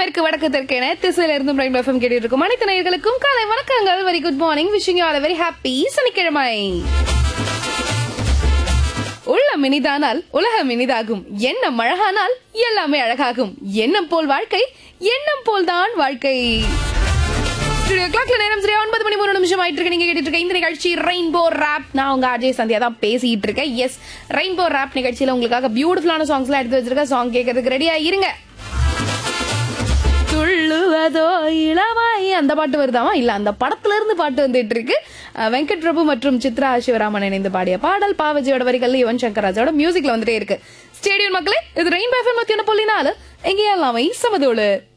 மேற்கு வடக்கு தெற்கு என திசையில இருந்தும் ரெயின்போ எஃப்எம் கேட்டு இருக்கும் அனைத்து நேயர்களுக்கும் காலை வணக்கங்கள் very good morning wishing you all very happy சனிக்கிழமை உள்ளம் இனிதானால் உலகம் இனிதாகும் எண்ணம் அழகானால் எல்லாமே அழகாகும் எண்ணம் போல் வாழ்க்கை எண்ணம் போல் தான் வாழ்க்கை ஸ்டுடியோ கிளாக்ல நேரம் சரியா ஒன்பது மணி மூணு நிமிஷம் ஆயிட்டு இருக்கு நீங்க கேட்டுட்டு இருக்க இந்த நிகழ்ச்சி ரெயின்போ ரேப் நான் உங்க அஜய் சந்தியா தான் பேசிட்டு இருக்கேன் எஸ் ரெயின்போ ரேப் நிகழ்ச்சியில உங்களுக்காக பியூட்டிஃபுல்லான சாங்ஸ் எல்லாம் எடுத்து வச்சிருக்கேன் சாங் கேட்கறதுக்கு ரெடியா இருங்க துள்ளுவதோ இளமாய் அந்த பாட்டு வருதாமா இல்ல அந்த படத்துல இருந்து பாட்டு வந்துட்டு இருக்கு அஹ் வெங்கட் பிரபு மற்றும் சித்ரா சிவராமன் இணைந்து பாடிய பாடல் பாவஜியோட வரிகள் யுவன் சங்கர் ராஜாவோட மியூசிக்ல வந்துட்டே இருக்கு ஸ்டேடியம் மக்களே இது ரெயின் பேஃபர் மத்தியான பொல்லினால எங்கேயெல்லாமே சமதோடு